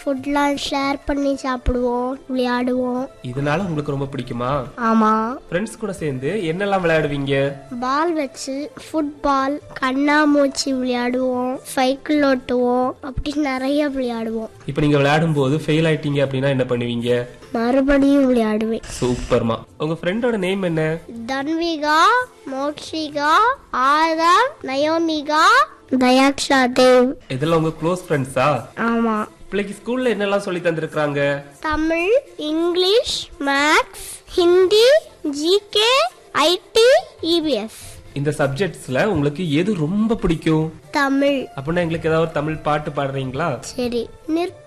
ஃபுட்லாம் ஷேர் பண்ணி சாப்பிடுவோம் விளையாடுவோம் இதனால உங்களுக்கு ரொம்ப பிடிக்குமா ஆமா ஃப்ரெண்ட்ஸ் கூட சேர்ந்து என்னெல்லாம் விளையாடுவீங்க பால் வச்சு ஃபுட்பால் கண்ணாமூச்சி விளையாடுவோம் சைக்கிள் ஓட்டுவோம் அப்படி நிறைய விளையாடுவோம் இப்போ நீங்க விளையாடும் போது ஃபெயில் ஆயிட்டீங்க அப்படின்னா என்ன பண்ணுவீங்க மறுபடியும் விளையாடுவேன் சூப்பர்மா உங்க ஃப்ரெண்டோட நேம் என்ன தன்விகா மோக்ஷிகா ஆதம் நயோமிகா தயாக்ஷா தேவ் இதெல்லாம் உங்க க்ளோஸ் ஃப்ரெண்ட்ஸா ஆமா பிள்ளைக்கு ஸ்கூல்ல என்னெல்லாம் சொல்லி தந்திருக்காங்க Tamil English maths Hindi GK IT EVS இந்த சப்ஜெக்ட்ஸ்ல உங்களுக்கு எது ரொம்ப பிடிக்கும் தமிழ் அப்படின்னா எங்களுக்கு ஏதாவது ஒரு தமிழ் பாட்டு பாடுறீங்களா சரி நிற்